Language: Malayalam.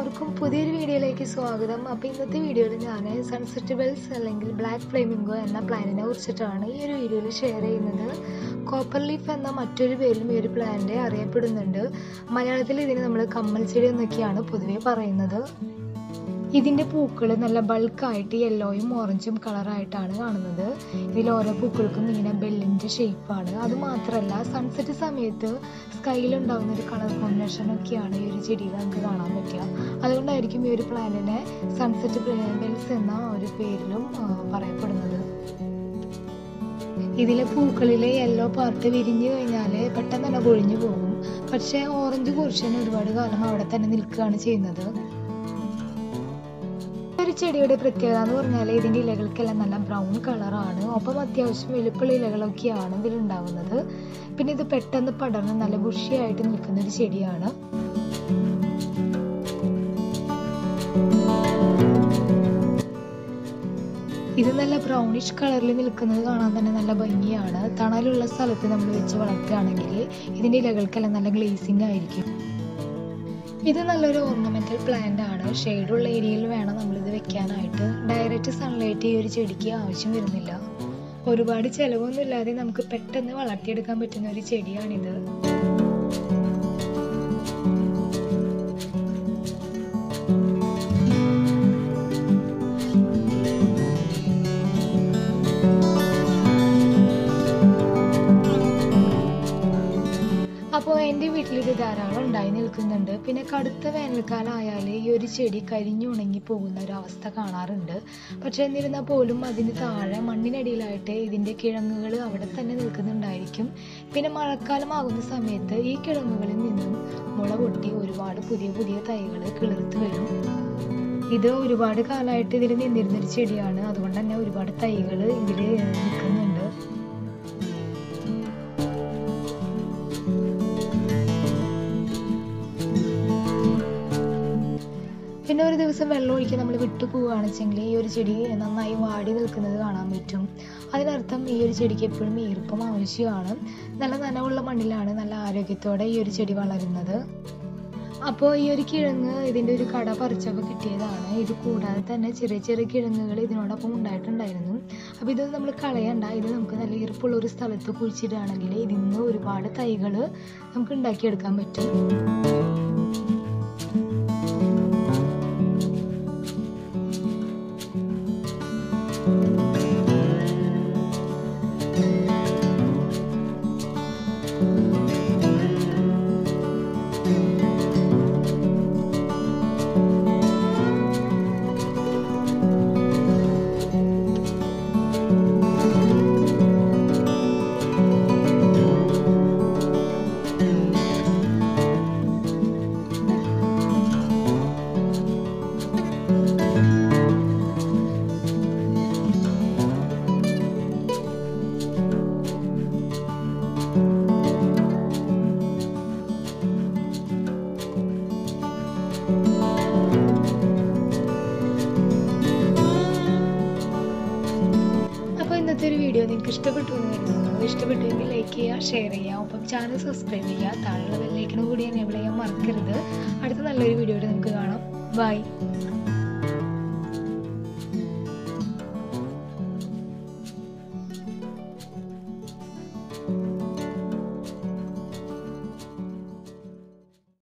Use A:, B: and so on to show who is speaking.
A: എല്ലാവർക്കും പുതിയൊരു വീഡിയോയിലേക്ക് സ്വാഗതം അപ്പോൾ ഇന്നത്തെ വീഡിയോയിൽ ഞാൻ സൺസെറ്റ് ബെൽസ് അല്ലെങ്കിൽ ബ്ലാക്ക് ഫ്ലെമിംഗോ എന്ന പ്ലാനിനെ കുറിച്ചിട്ടാണ് ഈ ഒരു വീഡിയോയിൽ ഷെയർ ചെയ്യുന്നത് കോപ്പർ ലീഫ് എന്ന മറ്റൊരു പേരിലും ഈ ഒരു പ്ലാന്റ് അറിയപ്പെടുന്നുണ്ട് മലയാളത്തിൽ ഇതിന് നമ്മൾ കമ്മൽ ചെടി എന്നൊക്കെയാണ് പൊതുവെ പറയുന്നത് ഇതിൻ്റെ പൂക്കൾ നല്ല ബൾക്കായിട്ട് യെല്ലോയും ഓറഞ്ചും കളറായിട്ടാണ് കാണുന്നത് ഇതിൽ ഓരോ പൂക്കൾക്കും ഇങ്ങനെ ബെല്ലിൻ്റെ ഷേപ്പാണ് അത് മാത്രമല്ല സൺസെറ്റ് സമയത്ത് സ്കൈയിലുണ്ടാകുന്ന ഒരു കളർ കോമ്പിനേഷൻ ഒക്കെയാണ് ഈ ഒരു ചെടിയിൽ നമുക്ക് കാണാൻ പറ്റുക അതുകൊണ്ടായിരിക്കും ഈ ഒരു പ്ലാന്റിനെ സൺസെറ്റ് ബെൽസ് എന്ന ഒരു പേരിലും ആ, പറയപ്പെടുന്നത് ഇതിലെ പൂക്കളിലെ യെല്ലോ പാർട്ട് വിരിഞ്ഞു കഴിഞ്ഞാൽ പെട്ടെന്ന് തന്നെ കൊഴിഞ്ഞു പോകും പക്ഷേ ഓറഞ്ച് പോർഷൻ ഒരുപാട് കാലം അവിടെ തന്നെ നിൽക്കുകയാണ് ചെയ്യുന്നത് ഒരു ചെടിയുടെ പ്രത്യേകത എന്ന് പറഞ്ഞാൽ ഇതിൻ്റെ ഇലകൾക്കെല്ലാം നല്ല ബ്രൗൺ കളറാണ് ഒപ്പം അത്യാവശ്യം വലുപ്പുള്ള ഇലകളൊക്കെയാണ് ഇതിലുണ്ടാവുന്നത് പിന്നെ ഇത് പെട്ടെന്ന് പടർന്ന് നല്ല ബുഷിയായിട്ട് നിൽക്കുന്ന ഒരു ചെടിയാണ് ഇത് നല്ല ബ്രൗണിഷ് കളറിൽ നിൽക്കുന്നത് കാണാൻ തന്നെ നല്ല ഭംഗിയാണ് തണലുള്ള സ്ഥലത്ത് നമ്മൾ വെച്ച് വളർത്തുകയാണെങ്കിൽ ഇതിൻ്റെ ഇലകൾക്കെല്ലാം നല്ല ഗ്ലേസിംഗ് ആയിരിക്കും ഇത് നല്ലൊരു ഓർണമെന്റൽ പ്ലാന്റ് ആണ് ഷെയ്ഡുള്ള ഏരിയയിൽ വേണം നമ്മളിത് വെക്കാനായിട്ട് ഡയറക്റ്റ് സൺലൈറ്റ് ഈ ഒരു ചെടിക്ക് ആവശ്യം വരുന്നില്ല ഒരുപാട് ചിലവൊന്നും ഇല്ലാതെ നമുക്ക് പെട്ടെന്ന് വളർത്തിയെടുക്കാൻ പറ്റുന്ന ഒരു ചെടിയാണിത് അപ്പോൾ എൻ്റെ വീട്ടിൽ ഇത് ധാരാളം ഉണ്ടായി നിൽക്കുന്നുണ്ട് പിന്നെ കടുത്ത വേനൽക്കാലം ആയാൽ ഈ ഒരു ചെടി കരിഞ്ഞുണങ്ങി പോകുന്ന ഒരു അവസ്ഥ കാണാറുണ്ട് പക്ഷെ എന്നിരുന്നാൽ പോലും അതിന് താഴെ മണ്ണിനടിയിലായിട്ട് ഇതിൻ്റെ കിഴങ്ങുകൾ അവിടെ തന്നെ നിൽക്കുന്നുണ്ടായിരിക്കും പിന്നെ മഴക്കാലം ആകുന്ന സമയത്ത് ഈ കിഴങ്ങുകളിൽ നിന്നും മുള പൊട്ടി ഒരുപാട് പുതിയ പുതിയ തൈകൾ കിളിർത്ത് വരും ഇത് ഒരുപാട് കാലമായിട്ട് ഇതിൽ നിന്നിരുന്നൊരു ചെടിയാണ് അതുകൊണ്ട് തന്നെ ഒരുപാട് തൈകൾ ഇതിൽ നിൽക്കുന്നുണ്ട് പിന്നെ ഒരു ദിവസം വെള്ളം ഒഴിക്കാൻ നമ്മൾ വിട്ടു പോവുകയാണെച്ചെങ്കിൽ ഈ ഒരു ചെടി നന്നായി വാടി നിൽക്കുന്നത് കാണാൻ പറ്റും അതിനർത്ഥം ഈ ഒരു ചെടിക്ക് എപ്പോഴും ഈർപ്പം ആവശ്യമാണ് നല്ല നനവുള്ള മണ്ണിലാണ് നല്ല ആരോഗ്യത്തോടെ ഈ ഒരു ചെടി വളരുന്നത് അപ്പോൾ ഈ ഒരു കിഴങ്ങ് ഇതിൻ്റെ ഒരു കട പറിച്ചപ്പോൾ കിട്ടിയതാണ് ഇത് കൂടാതെ തന്നെ ചെറിയ ചെറിയ കിഴങ്ങുകൾ ഇതിനോടൊപ്പം ഉണ്ടായിട്ടുണ്ടായിരുന്നു അപ്പോൾ ഇത് നമ്മൾ കളയണ്ട ഇത് നമുക്ക് നല്ല ഈർപ്പുള്ള ഒരു സ്ഥലത്ത് കുഴിച്ചിടുകയാണെങ്കിൽ ഇതിൽ നിന്ന് ഒരുപാട് തൈകൾ നമുക്ക് ഉണ്ടാക്കിയെടുക്കാൻ പറ്റും അപ്പോൾ ഇന്നത്തെ ഒരു വീഡിയോ നിങ്ങൾക്ക് ഇഷ്ടപ്പെട്ടു എന്ന് കരുതുന്നു ഇഷ്ടപ്പെട്ടുവെങ്കിൽ ലൈക്ക് ചെയ്യുക ഷെയർ ചെയ്യുക ഒപ്പം ചാനൽ സബ്സ്ക്രൈബ് ചെയ്യുക താഴെയുള്ള ബെല്ലൈക്കണും കൂടി എനേബിൾ ചെയ്യാൻ മറക്കരുത് അടുത്ത നല്ലൊരു വീഡിയോയിൽ നമുക്ക് കാണാം ബൈ